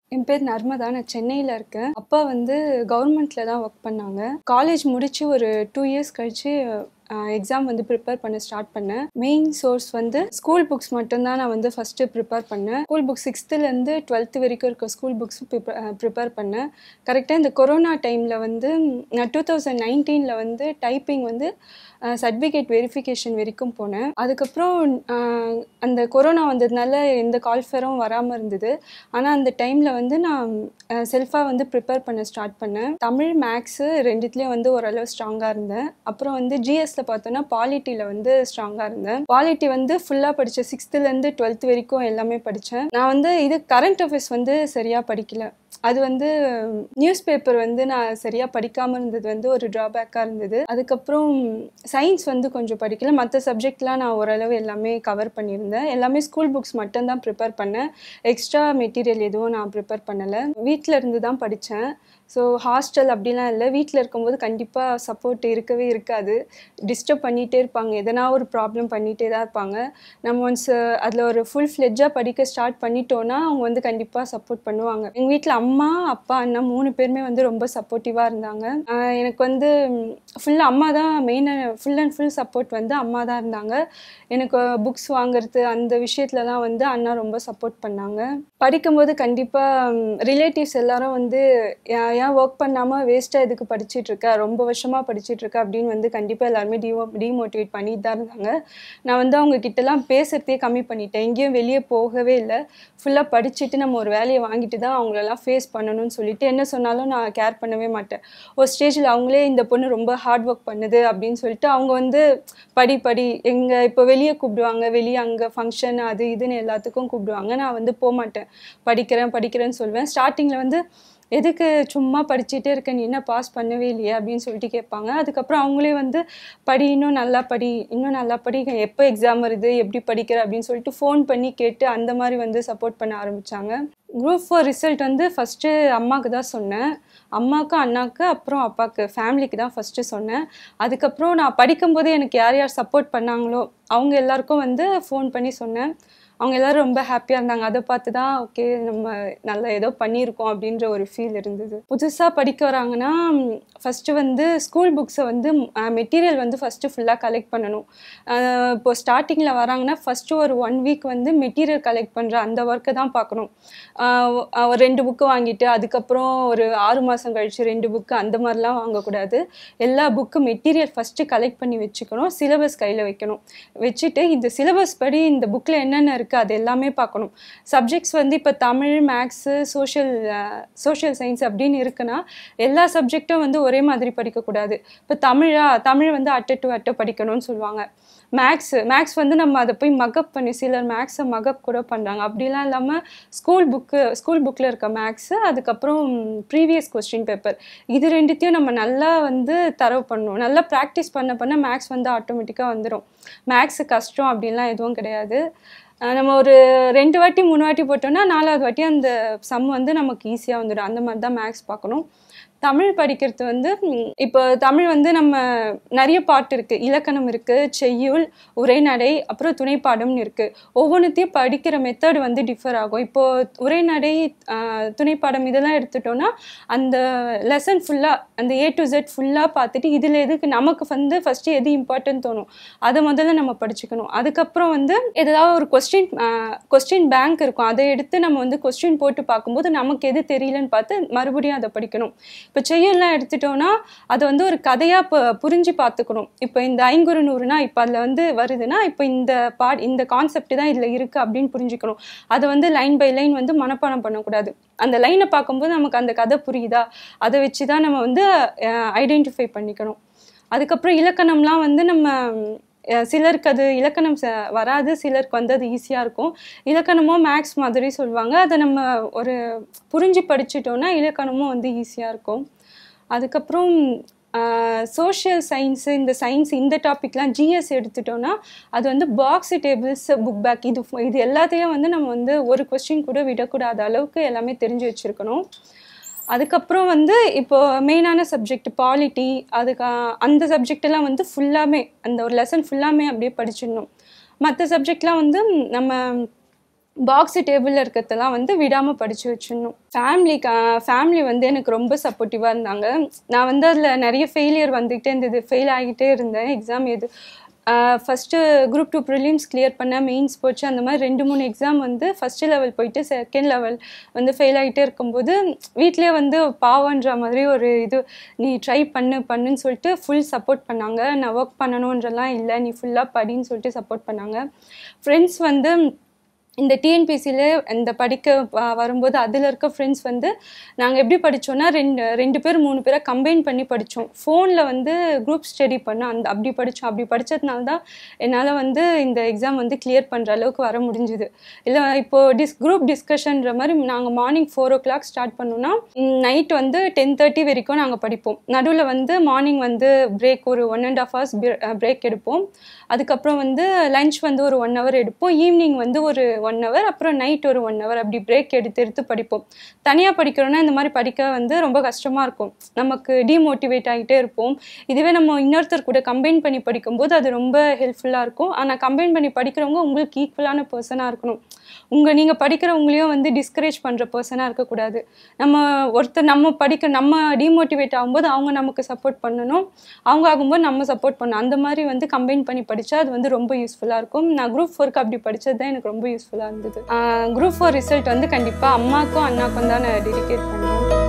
என் பேர் நர்மதா நான் சென்னையில் இருக்கேன் அப்பா வந்து கவர்மெண்ட்டில் தான் ஒர்க் பண்ணாங்க காலேஜ் முடித்து ஒரு டூ இயர்ஸ் கழித்து எக்ஸாம் வந்து ப்ரிப்பேர் பண்ண ஸ்டார்ட் பண்ணேன் மெயின் சோர்ஸ் வந்து ஸ்கூல் புக்ஸ் மட்டும்தான் நான் வந்து ஃபஸ்ட்டு ப்ரிப்பேர் பண்ணேன் ஸ்கூல் புக்ஸ் சிக்ஸ்த்துலேருந்து டுவெல்த்து வரைக்கும் இருக்க ஸ்கூல் புக்ஸ் ப்ரிப்பேர் பண்ணேன் கரெக்டாக இந்த கொரோனா டைமில் வந்து நான் டூ தௌசண்ட் நைன்டீனில் வந்து டைப்பிங் வந்து சர்டிஃபிகேட் வெரிஃபிகேஷன் வரைக்கும் போனேன் அதுக்கப்புறம் ஆஹ், அந்த கொரோனா வந்ததுனால எந்த கால்ஃபரும் வராமல் இருந்தது ஆனால் அந்த டைமில் வந்து நான் செல்ஃபாக வந்து ப்ரிப்பேர் பண்ண ஸ்டார்ட் பண்ணேன் தமிழ் மேக்ஸு ரெண்டுத்துலேயும் வந்து ஓரளவு ஸ்ட்ராங்காக இருந்தேன் அப்புறம் வந்து ஜிஎஸ்ல பார்த்தோன்னா பாலிட்டியில் வந்து ஸ்ட்ராங்காக இருந்தேன் பாலிட்டி வந்து ஃபுல்லாக படித்தேன் சிக்ஸ்த்துலேருந்து டுவெல்த் வரைக்கும் எல்லாமே படித்தேன் நான் வந்து இது கரண்ட் அஃபேர்ஸ் வந்து சரியாக படிக்கல அது வந்து நியூஸ் பேப்பர் வந்து நான் சரியாக படிக்காமல் இருந்தது வந்து ஒரு ட்ராபேக்காக இருந்தது அதுக்கப்புறம் சயின்ஸ் வந்து கொஞ்சம் படிக்கல மற்ற சப்ஜெக்ட்லாம் நான் ஓரளவு எல்லாமே கவர் பண்ணியிருந்தேன் எல்லாமே ஸ்கூல் புக்ஸ் மட்டும்தான் ப்ரிப்பேர் பண்ணேன் எக்ஸ்ட்ரா மெட்டீரியல் எதுவும் நான் ப்ரிப்பேர் பண்ணலை வீட்டில் இருந்து தான் படித்தேன் ஸோ ஹாஸ்டல் அப்படிலாம் இல்லை வீட்டில் இருக்கும்போது கண்டிப்பாக சப்போர்ட் இருக்கவே இருக்காது டிஸ்டர்ப் பண்ணிகிட்டே இருப்பாங்க எதனா ஒரு ப்ராப்ளம் பண்ணிகிட்டே தான் இருப்பாங்க நம்ம ஒன்ஸ் அதில் ஒரு ஃபுல் ஃப்ளெட்ஜாக படிக்க ஸ்டார்ட் பண்ணிட்டோன்னா அவங்க வந்து கண்டிப்பாக சப்போர்ட் பண்ணுவாங்க எங்கள் வீட்டில் அம்மா அப்பா அண்ணா மூணு பேருமே வந்து ரொம்ப சப்போர்ட்டிவாக இருந்தாங்க ஆஹ் எனக்கு வந்து ஃபுல்லாக அம்மா தான் மெயினாக ஃபுல் அண்ட் ஃபுல் சப்போர்ட் வந்து அம்மா தான் இருந்தாங்க எனக்கு புக்ஸ் வாங்குறது அந்த விஷயத்துலலாம் வந்து அண்ணா ரொம்ப சப்போர்ட் பண்ணாங்க படிக்கும்போது கண்டிப்பாக ரிலேட்டிவ்ஸ் எல்லாரும் வந்து ஏன் ஏன் ஒர்க் பண்ணாமல் வேஸ்ட்டாக எதுக்கு படிச்சிட்டு இருக்க ரொம்ப வருஷமாக படிச்சிட்டு இருக்க அப்படின்னு வந்து கண்டிப்பாக எல்லாருமே டிமோ டிமோட்டிவேட் பண்ணிட்டு தான் இருந்தாங்க நான் வந்து அவங்க கிட்டலாம் பேசுறதே கம்மி பண்ணிட்டேன் எங்கேயும் வெளியே போகவே இல்லை ஃபுல்லாக படிச்சுட்டு நம்ம ஒரு வேலையை வாங்கிட்டு தான் அவங்களெல்லாம் ஃபேஸ் பண்ணணும்னு சொல்லிட்டு என்ன சொன்னாலும் நான் கேர் பண்ணவே மாட்டேன் ஒரு ஸ்டேஜில் அவங்களே இந்த பொண்ணு ரொம்ப ஹார்ட் ஒர்க் பண்ணுது அப்படின்னு சொல்லிட்டு அவங்க வந்து படி படி எங்கே இப்போ வெளியே கூப்பிடுவாங்க வெளியே அங்கே ஃபங்க்ஷன் அது இதுன்னு எல்லாத்துக்கும் கூப்பிடுவாங்க நான் வந்து போக மாட்டேன் படிக்கிறேன் படிக்கிறேன்னு சொல்லுவேன் ஸ்டார்டிங்கில் வந்து எதுக்கு சும்மா படிச்சுட்டே இருக்க நீ என்ன பாஸ் பண்ணவே இல்லையா அப்படின்னு சொல்லிட்டு கேட்பாங்க அதுக்கப்புறம் அவங்களே வந்து படி இன்னும் நல்லா படி இன்னும் நல்லா படி எப்போ எக்ஸாம் வருது எப்படி படிக்கிற அப்படின்னு சொல்லிட்டு ஃபோன் பண்ணி கேட்டு அந்த மாதிரி வந்து சப்போர்ட் பண்ண ஆரம்பித்தாங்க குரூப் ஃபோர் ரிசல்ட் வந்து ஃபஸ்ட்டு அம்மாவுக்கு தான் சொன்னேன் அம்மாவுக்கு அண்ணாவுக்கு அப்புறம் அப்பாவுக்கு ஃபேமிலிக்கு தான் ஃபஸ்ட்டு சொன்னேன் அதுக்கப்புறம் நான் படிக்கும்போது எனக்கு யார் யார் சப்போர்ட் பண்ணாங்களோ அவங்க எல்லாருக்கும் வந்து ஃபோன் பண்ணி சொன்னேன் அவங்க எல்லாரும் ரொம்ப ஹாப்பியாக இருந்தாங்க அதை பார்த்து தான் ஓகே நம்ம நல்லா ஏதோ பண்ணியிருக்கோம் அப்படின்ற ஒரு ஃபீல் இருந்தது புதுசாக படிக்க வராங்கன்னா ஃபஸ்ட்டு வந்து ஸ்கூல் புக்ஸை வந்து மெட்டீரியல் வந்து ஃபஸ்ட்டு ஃபுல்லாக கலெக்ட் பண்ணணும் அஹ் இப்போ ஸ்டார்டிங்கில் வராங்கன்னா ஃபஸ்ட்டு ஒரு ஒன் வீக் வந்து மெட்டீரியல் கலெக்ட் பண்ணுற அந்த ஒர்க்கை தான் பார்க்கணும் அஹ் ஒரு ரெண்டு புக்கு வாங்கிட்டு அதுக்கப்புறம் ஒரு ஆறு மாதம் கழிச்சு ரெண்டு புக்கு அந்த மாதிரிலாம் வாங்கக்கூடாது எல்லா புக்கு மெட்டீரியல் ஃபஸ்ட்டு கலெக்ட் பண்ணி வச்சுக்கணும் சிலபஸ் கையில் வைக்கணும் வச்சுட்டு இந்த சிலபஸ் படி இந்த புக்கில் என்னென்ன இருக்குது அது எல்லாமே பார்க்கணும் சப்ஜெக்ட்ஸ் வந்து இப்போ Tamil maths social social science அப்படின்னு இருக்குன்னா எல்லா சப்ஜெக்டும் வந்து ஒரே மாதிரி படிக்கக்கூடாது இப்போ தமிழா தமிழ் வந்து அட்டை டு அட்டை படிக்கணும்னு சொல்லுவாங்க மேக்ஸ் மேக்ஸ் வந்து நம்ம அதை போய் மக்கப் பண்ணி சிலர் மேக்ஸை மக்கப் கூட பண்ணுறாங்க அப்படிலாம் இல்லாமல் ஸ்கூல் புக்கு ஸ்கூல் புக்கில் இருக்க மேக்ஸு அதுக்கப்புறம் ப்ரீவியஸ் கொஸ்டின் பேப்பர் இது ரெண்டுத்தையும் நம்ம நல்லா வந்து தரவு பண்ணணும் நல்லா ப்ராக்டிஸ் பண்ண பண்ண மேக்ஸ் வந்து ஆட்டோமேட்டிக்காக வந்துடும் மேக்ஸு கஷ்டம் அப்படின்லாம் எதுவும் கிடையாது அஹ் நம்ம ஒரு ரெண்டு வாட்டி மூணு வாட்டி போட்டோம்னா நாலாவது வாட்டி அந்த சம் வந்து நமக்கு ஈஸியாக வந்துடும் அந்த மாதிரி தான் மேக்ஸ் பார்க்கணும் தமிழ் படிக்கிறது வந்து ம், இப்போ தமிழ் வந்து நம்ம நிறைய பாட்டு இருக்குது இலக்கணம் இருக்குது செய்யுள் உரைநடை அப்புறம் துணைப்பாடம்னு இருக்குது ஒவ்வொன்றுத்தையும் படிக்கிற மெத்தட் வந்து டிஃபர் ஆகும் இப்போது உரைநடை ஆஹ், துணைப்பாடம் இதெல்லாம் எடுத்துட்டோம்னா அந்த லெசன் ஃபுல்லாக அந்த ஏ டு Z ஃபுல்லாக பார்த்துட்டு இதில் எதுக்கு நமக்கு வந்து ஃபஸ்ட்டு எது இம்பார்ட்டன்ட் தோணும் அதை முதல்ல நம்ம படிச்சுக்கணும் அதுக்கப்புறம் வந்து ஏதாவது ஒரு கொஸ்டின் கொஸ்டின் பேங்க் இருக்கும் அதை எடுத்து நம்ம வந்து கொஸ்டின் போட்டு பார்க்கும்போது நமக்கு எது தெரியலன்னு பார்த்து மறுபடியும் அதை படிக்கணும் இப்போ செய்யலாம் எடுத்துட்டோம்னா அதை வந்து ஒரு கதையாக இப்போ புரிஞ்சு பார்த்துக்கணும் இப்போ இந்த ஐங்குறு நூறுனா இப்போ அதில் வந்து வருதுன்னா இப்போ இந்த பாட் இந்த கான்செப்ட் தான் இதில் இருக்குது அப்படின்னு புரிஞ்சுக்கணும் அதை வந்து லைன் பை லைன் வந்து மனப்பாடம் பண்ணக்கூடாது அந்த லைனை பார்க்கும்போது நமக்கு அந்த கதை புரியுதா அதை வச்சு தான் நம்ம வந்து ஐடென்டிஃபை பண்ணிக்கணும் அதுக்கப்புறம் இலக்கணம்லாம் வந்து நம்ம அஹ், சிலருக்கு அது இலக்கணம் ச- வராது சிலருக்கு வந்து அது ஈஸியாக இருக்கும் இலக்கணமும் மேக்ஸ் மாதிரி சொல்லுவாங்க அதை நம்ம ஒரு புரிஞ்சு படிச்சிட்டோம்னா இலக்கணமும் வந்து ஈஸியாக இருக்கும் அதுக்கப்புறம் சோஷியல் சயின்ஸு இந்த சயின்ஸ் இந்த டாபிக்லாம் ஜிஎஸ் எடுத்துட்டோம்னா அது வந்து பாக்ஸ் டேபிள்ஸ் புக் பேக் இது இது எல்லாத்தையும் வந்து நம்ம வந்து ஒரு கொஸ்டின் கூட விடக்கூடாத அளவுக்கு எல்லாமே தெரிஞ்சு வச்சுருக்கணும் அதுக்கப்புறம் வந்து இப்போ மெயினான சப்ஜெக்ட் பாலிட்டி அதுக்கு அஹ், அந்த சப்ஜெக்ட் எல்லாம் வந்து ஃபுல்லாமே அந்த ஒரு லெசன் ஃபுல்லாமே அப்படியே படிச்சிடணும் மற்ற சப்ஜெக்ட்லாம் வந்து நம்ம பாக்ஸ் டேபிளில் இருக்கிறதெல்லாம் வந்து விடாமல் படித்து வச்சிடணும் ஃபேமிலி ஃபேமிலி வந்து எனக்கு ரொம்ப சப்போர்ட்டிவாக இருந்தாங்க நான் வந்து அதில் நிறைய ஃபெயிலியர் வந்துகிட்டே இருந்தது ஃபெயில் ஆகிட்டே இருந்தேன் எக்ஸாம் எது first group two prelims clear பண்ண மெயின்ஸ் போச்சு அந்த மாதிரி ரெண்டு மூணு எக்ஸாம் வந்து ஃபஸ்ட்டு லெவல் போயிட்டு செகண்ட் லெவல் வந்து ஃபெயில் ஆகிட்டே இருக்கும்போது வீட்லேயே வந்து பாவன்ற மாதிரி ஒரு இது நீ ட்ரை பண்ணு பண்ணுன்னு சொல்லிட்டு ஃபுல் சப்போர்ட் பண்ணாங்க நான் ஒர்க் பண்ணணுன்றலாம் இல்லை நீ ஃபுல்லாக படின்னு சொல்லிட்டு சப்போர்ட் பண்ணாங்க ஃப்ரெண்ட்ஸ் வந்து இந்த டிஎன்பிசியில் இந்த படிக்க வ- வரும்போது அதில் இருக்க ஃப்ரெண்ட்ஸ் வந்து நாங்கள் எப்படி படித்தோன்னா ரெண்டு ரெண்டு பேர் மூணு பேரை கம்பைன் பண்ணி படித்தோம் ஃபோனில் வந்து குரூப் ஸ்டடி பண்ண அந்த அப்படி படித்தோம் அப்படி படித்ததுனால தான் என்னால் வந்து இந்த எக்ஸாம் வந்து கிளியர் பண்ணுற அளவுக்கு வர முடிஞ்சுது இல்லை இப்போது டிஸ் குரூப் டிஸ்கஷன்ற மாதிரி நாங்கள் morning four o'clock start பண்ணோன்னா நைட் வந்து டென் தேர்ட்டி வரைக்கும் நாங்கள் படிப்போம் நடுவில் வந்து மார்னிங் வந்து பிரேக் ஒரு one and half hours break எடுப்போம் அதுக்கப்புறம் வந்து லஞ்ச் வந்து ஒரு ஒன் ஹவர் எடுப்போம் ஈவினிங் வந்து ஒரு ஒன் ஹவர் அப்புறம் நைட் ஒரு ஒன் ஹவர் அப்படி பிரேக் எடுத்து எடுத்து படிப்போம் தனியாக படிக்கிறோன்னா இந்த மாதிரி படிக்க வந்து ரொம்ப கஷ்டமாக இருக்கும் நமக்கு டிமோட்டிவேட் ஆகிட்டே இருப்போம் இதுவே நம்ம இன்னொருத்தர் கூட கம்பைன் பண்ணி படிக்கும்போது அது ரொம்ப ஹெல்ப்ஃபுல்லாக இருக்கும் ஆனால் கம்பைன் பண்ணி படிக்கிறவங்க உங்களுக்கு ஈக்குவலான பர்சனாக இருக்கணும் உங்கள் நீங்கள் படிக்கிறவங்களையும் வந்து டிஸ்கரேஜ் பண்ணுற பர்சனாக இருக்கக்கூடாது நம்ம ஒருத்தர் நம்ம படிக்க நம்ம டிமோட்டிவேட் ஆகும்போது அவங்க நமக்கு சப்போர்ட் பண்ணணும் அவங்க ஆகும்போது நம்ம சப்போர்ட் பண்ணணும் அந்த மாதிரி வந்து கம்பைன் பண்ணி படித்தா அது வந்து ரொம்ப யூஸ்ஃபுல்லாக இருக்கும் நான் குரூப் ஃபோருக்கு அப்படி படித்தது தான் எனக்கு ரொம்ப யூஸ்ஃபுல்லாக இருந்தது குரூப் ஃபோர் ரிசல்ட் வந்து கண்டிப்பாக அம்மாக்கும் அண்ணாக்கும் தான் நான் டெடிகேட் பண்ணுவேன்